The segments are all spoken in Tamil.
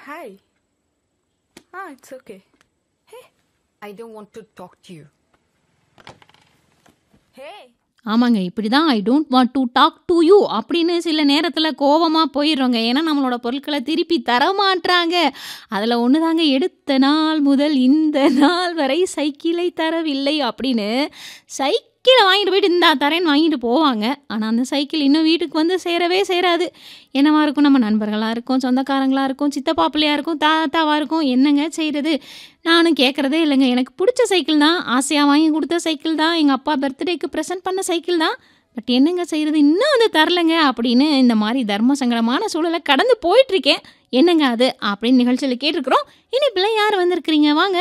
Hi. Ah, it's okay. Hey, I don't want to talk to you. Hey. ஆமாங்க இப்படி தான் I don't want to talk to you அப்படின்னு சில நேரத்தில் கோவமாக போயிடுறோங்க ஏன்னா நம்மளோட பொருட்களை திருப்பி தரமாட்றாங்க அதில் ஒன்று தாங்க எடுத்த நாள் முதல் இந்த நாள் வரை சைக்கிளை தரவில்லை அப்படின்னு சைக்கிளை வாங்கிட்டு போயிட்டு இந்தா தரேன்னு வாங்கிட்டு போவாங்க ஆனால் அந்த சைக்கிள் இன்னும் வீட்டுக்கு வந்து சேரவே சேராது என்னவா இருக்கும் நம்ம நண்பர்களாக இருக்கும் சொந்தக்காரங்களாக இருக்கும் சித்தப்பா பிள்ளையாக இருக்கும் தாத்தாவாக இருக்கும் என்னங்க செய்கிறது நானும் கேட்குறதே இல்லைங்க எனக்கு பிடிச்ச சைக்கிள் தான் ஆசையாக வாங்கி கொடுத்த சைக்கிள் தான் எங்கள் அப்பா பர்த்டேக்கு ப்ரெசென்ட் பண்ண சைக்கிள் தான் பட் என்னங்க செய்கிறது இன்னும் வந்து தரலைங்க அப்படின்னு இந்த மாதிரி தர்ம சங்கடமான சூழலை கடந்து போயிட்டுருக்கேன் என்னங்க அது அப்படின்னு நிகழ்ச்சியில் கேட்டிருக்கிறோம் இனிப்பில் யார் வந்திருக்கிறீங்க வாங்க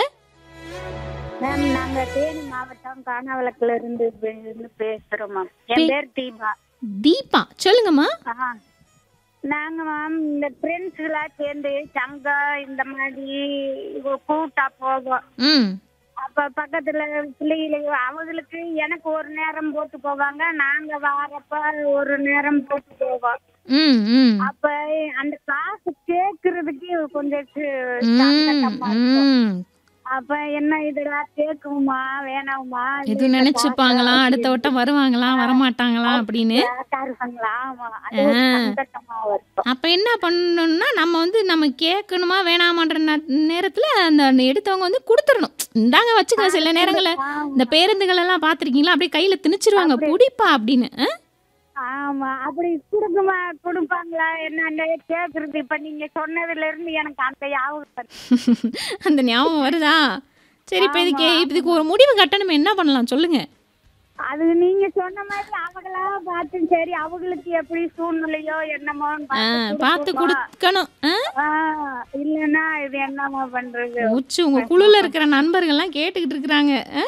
மேம் நாங்க தேனி மாவட்டம் காணாவளக்குல இருந்து பே- இருந்து பேசுறோம் மேம் என் பேர் தீபா தீபா சொல்லுங்கம்மா ஆ. நாங்க மேம் இந்த ஃப்ரெண்ட்ஸ்களா சேர்ந்து சங்கம் இந்த மாதிரி கூட்டா போவோம் ம் அப்ப பக்கத்துல பிள்ளைகளுக்கு அவங்களுக்கு எனக்கு ஒரு நேரம் போட்டு போவாங்க நாங்க வாரப்ப ஒரு நேரம் போட்டு போவோம் ம் ம் அப்ப அந்த காசு கேக்குறதுக்கு கொஞ்சம் சி- ம் சங்கடமா இருக்கும். ம் அப்ப என்ன இதுடா கேக்குமா வேணாமா எதுவும் நினைச்சுப்பாங்களா அடுத்த வட்டம் வருவாங்களா வரமாட்டாங்களா அப்படின்னு கேட்டாருங்களா ஆமா அது ஒரு சங்கடமா இருக்கும் அப்போ என்ன பண்ணணும்னா நம்ம வந்து நம்ம கேட்கணுமா வேணாமான்ற ந- நேரத்துல அந்த அந்த எடுத்தவங்க வந்து கொடுத்துடணும் இந்தாங்க வச்சுக்க சில நேரங்களில் இந்த பேருந்துகள் எல்லாம் பார்த்துருக்கீங்களா அப்படியே கையில திணிச்சிருவாங்க புடிப்பா அப்படின்னு ஆ? ஆமா அப்படி குடுக்குமா கொடுப்பாங்களா என்னன்னு கேக்குறது இப்ப நீங்க சொன்னதுல இருந்து எனக்கு அந்த ஞாபகம் வருது. அந்த ஞாபகம் வருதா சரி இப்போ இதுக்கு இதுக்கு ஒரு முடிவு கட்டணும் என்ன பண்ணலாம் சொல்லுங்க அது நீங்க சொன்ன மாதிரி அவங்களா பார்த்து சரி அவங்களுக்கு எப்படி சூழ்நிலையோ என்னமோன்னு ஆ, பார்த்து பார்த்து கொடுப்போமா. கொடுக்கணும் ஆ? ஆ, இல்லைன்னா இது என்னமா பண்றது உச்சு உங்க குழுல இருக்கிற நண்பர்கள்லாம் கேட்டுக்கிட்டு இருக்கிறாங்க ஆ?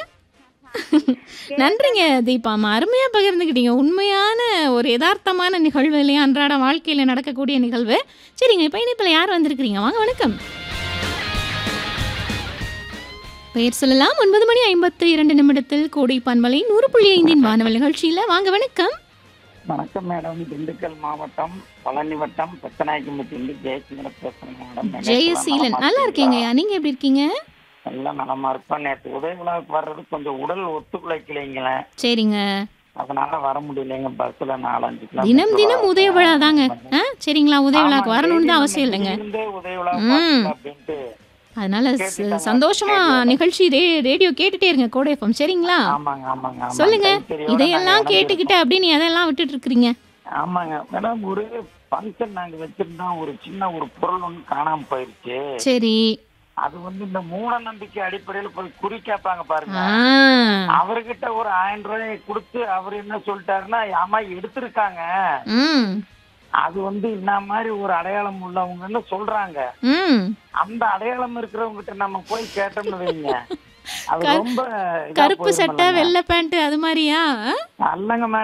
நன்றிங்க தீபாமா அருமையா பகிர்ந்துக்கிட்டீங்க உண்மையான ஒரு யதார்த்தமான நிகழ்வு இல்லையா அன்றாட வாழ்க்கையில நடக்கக்கூடிய நிகழ்வு சரிங்க இப்போ இனிப்பில் யார் வந்திருக்கிறீங்க வாங்க வணக்கம் பெயர் சொல்லலாம் ஒன்பது மணி ஐம்பத்து இரண்டு நிமிடத்தில் கோடை பண்பலை நூறு புள்ளி ஐந்தின் வானவல் நிகழ்ச்சியில வாங்க வணக்கம் வணக்கம் மேடம் திண்டுக்கல் மாவட்டம் பழனி வட்டம் பெத்தநாயக்கம்பட்டியிலிருந்து ஜெயசீலன் பேசுறேன் மேடம் ஜெயசீலன் நல்லா இருக்கீங்கய்யா நீங்க எப்படி இருக்கீங்க எல்லாம் நலமா இருப்பேன் நேற்று உதய விழாவுக்கு வர்றது கொஞ்சம் உடல் ஒத்துழைக்கலைங்களே சரிங்க அதனால வர முடியலைங்க பஸ்ல நாலஞ்சு கிலோமீட்டர் தினம் தினம் வர- உதய விழா தாங்க ஆ சரிங்களா உதய விழாக்கு ஆமா, வரணும்னு தான் daily அவசியம் இல்லைங்க நம்ம இருந்தே உதய விழா ம். பார்க்கலாம் அப்படின்ட்டு அதனால ச- கேட்டுட்டாங்க. சந்தோஷமா கேட்டுட்டாங்க. நிகழ்ச்சி ரே ரேடியோ கேட்டுட்டே இருங்க கோடை எஃப்எம் சரிங்களா ஆமாங்க ஆமாங்க ஆமாங்க. சொல்லுங்க கைத்தறியோட இதையெல்லாம் நாங்க கேட்டுக்கிட்டு அப்படின்னு எதெல்லாம் விட்டுட்டு இருக்கிறீங்க ஆமாங்க மேடம் ஒரு ஃபங்க்ஷன் நாங்க வச்சிருந்தோம் ஒரு சின்ன ஒரு பொருள் ஒன்று காணாம போயிருச்சு சரி அது வந்து இந்த மூட நம்பிக்கை அடிப்படையில போய் குறி கேட்பாங்க பாருங்க ஆ அவர்கிட்ட ஒரு ஆயிரம் ரூபாய் கொடுத்து அவர் என்ன சொல்லிட்டாருன்னா ஆமா எடுத்திருக்காங்க ம் அது வந்து என்ன மாதிரி ஒரு அடையாளம் உள்ளவங்கன்னு சொல்றாங்க ம் அந்த அடையாளம் இருக்கிறவங்க கிட்ட நம்ம போய் கேட்டோம்னு வைங்க அது கரு- ரொம்ப இதா கருப்பு போயிரும் சட்டை இல்லைங்க? வெள்ளை பேண்ட் அது மாதிரியா ஆ? அல்லங்க மேடம்